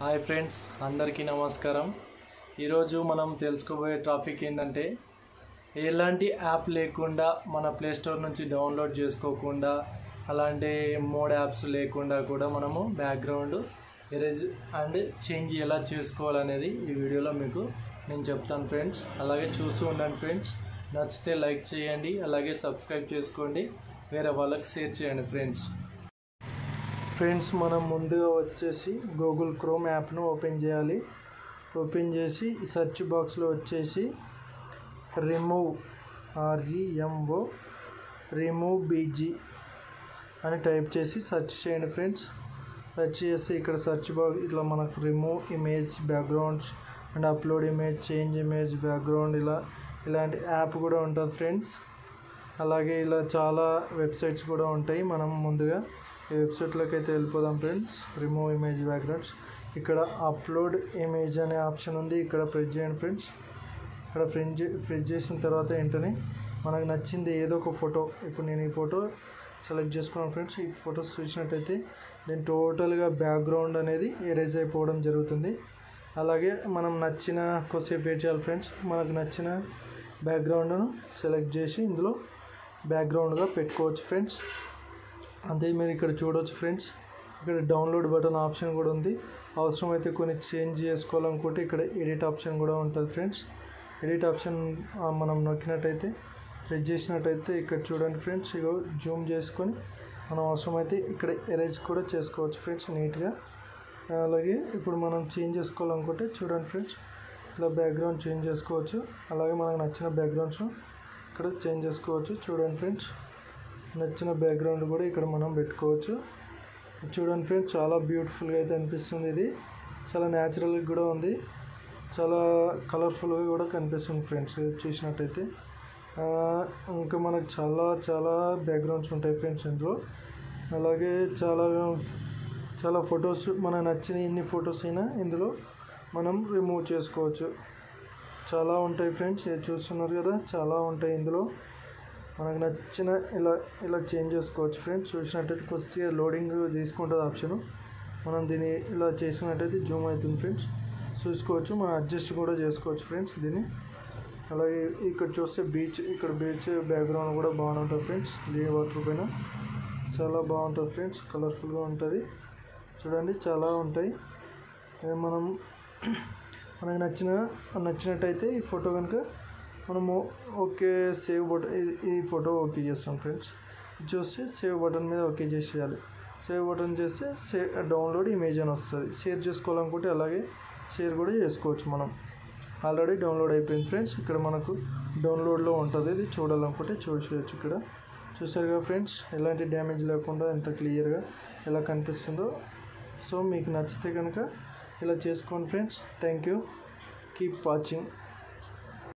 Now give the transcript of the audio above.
hi friends అందరికీ నమస్కారం ఈరోజు మనం తెలుసుకోబోయే టాపిక్ ఏంటంటే ఎలాంటి యాప్ లేకుండా మన ప్లే స్టోర్ నుంచి డౌన్లోడ్ చేసుకోకుండా అలాంటి మోడ్ యాప్స్ లేకుండా కూడా మనము బ్యాక్గ్రౌండ్ ఎరేజ్ అండ్ చేంజ్ ఎలా చేసుకోవాలనేది ఈ వీడియోలో మీకు నేను చెప్తాను ఫ్రెండ్స్ అలాగే చూస్తూ ఉండండి ఫ్రెండ్స్ నచ్చితే లైక్ చేయండి అలాగే సబ్స్క్రైబ్ చేసుకోండి వేరే వాళ్ళకి షేర్ చేయండి ఫ్రెండ్స్ ఫ్రెండ్స్ మనం ముందుగా వచ్చేసి గూగుల్ క్రోమ్ యాప్ను ఓపెన్ చేయాలి ఓపెన్ చేసి సెర్చ్ బాక్స్లో వచ్చేసి రిమూవ్ ఆర్ఈఎంఓ రిమూవ్ బీజీ అని టైప్ చేసి సెర్చ్ చేయండి ఫ్రెండ్స్ సెర్చ్ చేసి ఇక్కడ సెర్చ్ బాక్స్ ఇట్లా మనకు remove image backgrounds and upload image change image background ఇలా ఇలాంటి యాప్ కూడా ఉంటుంది ఫ్రెండ్స్ అలాగే ఇలా చాలా వెబ్సైట్స్ కూడా ఉంటాయి మనం ముందుగా ఈ వెబ్సైట్లోకి అయితే వెళ్ళిపోదాం ఫ్రెండ్స్ రిమూవ్ ఇమేజ్ బ్యాక్గ్రౌండ్స్ ఇక్కడ అప్లోడ్ ఇమేజ్ అనే ఆప్షన్ ఉంది ఇక్కడ ప్రెస్ చేయండి ఫ్రెండ్స్ ఇక్కడ ఫ్రెండ్ ప్రెస్ చేసిన తర్వాత వెంటనే మనకు నచ్చింది ఏదో ఒక ఫోటో ఇప్పుడు నేను ఈ ఫోటో సెలెక్ట్ చేసుకున్నాను ఫ్రెండ్స్ ఈ ఫొటోస్ చూసినట్టయితే నేను టోటల్గా బ్యాక్గ్రౌండ్ అనేది ఎరేజ్ అయిపోవడం జరుగుతుంది అలాగే మనం నచ్చిన కొద్దిసేపు వెయిట్ చేయాలి ఫ్రెండ్స్ మనకు నచ్చిన బ్యాక్గ్రౌండ్ను సెలెక్ట్ చేసి ఇందులో బ్యాక్గ్రౌండ్గా పెట్టుకోవచ్చు ఫ్రెండ్స్ అంతే మీరు ఇక్కడ చూడవచ్చు ఫ్రెండ్స్ ఇక్కడ డౌన్లోడ్ బటన్ ఆప్షన్ కూడా ఉంది అవసరమైతే కొన్ని చేంజ్ చేసుకోవాలనుకుంటే ఇక్కడ ఎడిట్ ఆప్షన్ కూడా ఉంటుంది ఫ్రెండ్స్ ఎడిట్ ఆప్షన్ ఆ, మనం నొక్కినట్టయితే ప్రెస్ చేసినట్టయితే ఇక్కడ చూడండి ఫ్రెండ్స్ ఇగో జూమ్ చేసుకొని మనం అవసరమైతే ఇక్కడ ఎరేజ్ కూడా చేసుకోవచ్చు ఫ్రెండ్స్ నీట్గా అలాగే ఇప్పుడు మనం చేంజ్ చేసుకోవాలనుకుంటే చూడండి ఫ్రెండ్స్ ఇలా బ్యాక్గ్రౌండ్ చేంజ్ చేసుకోవచ్చు అలాగే మనకు నచ్చిన బ్యాక్గ్రౌండ్స్ ఇక్కడ చేంజ్ చేసుకోవచ్చు చూడండి ఫ్రెండ్స్ నచ్చిన బ్యాక్గ్రౌండ్ కూడా ఇక్కడ మనం పెట్టుకోవచ్చు చూడండి ఫ్రెండ్స్ చాలా బ్యూటిఫుల్గా అయితే అనిపిస్తుంది ఇది చాలా న్యాచురల్గా కూడా ఉంది చాలా కలర్ఫుల్గా కూడా కనిపిస్తుంది ఫ్రెండ్స్ చూసినట్టయితే ఆ, ఇంకా మనకు చాలా చాలా బ్యాక్గ్రౌండ్స్ ఉంటాయి ఫ్రెండ్స్ ఇందులో అలాగే చాలా చాలా ఫొటోస్ మనకు నచ్చిన ఎన్ని ఫొటోస్ అయినా ఇందులో మనం రిమూవ్ చేసుకోవచ్చు చాలా ఉంటాయి ఫ్రెండ్స్ ఇది చూస్తున్నారు కదా చాలా ఉంటాయి ఇందులో మనకు నచ్చిన ఇలా ఇలా చేంజ్ చేసుకోవచ్చు ఫ్రెండ్స్ చూసినట్టయితే కొద్దిగా లోడింగ్ తీసుకుంటుంది ఆప్షన్ మనం దీన్ని ఇలా చేసినట్టయితే జూమ్ అవుతుంది ఫ్రెండ్స్ చూసుకోవచ్చు మనం అడ్జస్ట్ కూడా చేసుకోవచ్చు ఫ్రెండ్స్ దీన్ని అలాగే ఇక్కడ చూస్తే బీచ్ ఇక్కడ బీచ్ బ్యాక్గ్రౌండ్ కూడా బాగుంటుంది ఫ్రెండ్స్ లీ వాటర్ పైన చాలా బాగుంటుంది ఫ్రెండ్స్ కలర్ఫుల్గా ఉంటుంది చూడండి చాలా ఉంటాయి అదే మనం మనకు నచ్చిన నచ్చినట్టయితే ఈ ఫోటో కనుక మనము ఓకే సేవ్ బటన్ ఈ ఫోటో ఓకే చేస్తాం ఫ్రెండ్స్ ఇది చూస్తే సేవ్ బటన్ మీద ఓకే చేసేయాలి సేవ్ బటన్ చేస్తే సే డౌన్లోడ్ ఇమేజ్ అని వస్తుంది షేర్ చేసుకోవాలనుకుంటే అలాగే షేర్ కూడా చేసుకోవచ్చు మనం ఆల్రెడీ డౌన్లోడ్ అయిపోయింది ఫ్రెండ్స్ ఇక్కడ మనకు డౌన్లోడ్లో ఉంటుంది ఇది చూడాలనుకుంటే చూసేయచ్చు ఇక్కడ చూసారు కదా ఫ్రెండ్స్ ఎలాంటి డ్యామేజ్ లేకుండా ఎంత క్లియర్గా ఎలా కనిపిస్తుందో సో మీకు నచ్చితే కనుక ఇలా చేసుకోండి friends thank you keep watching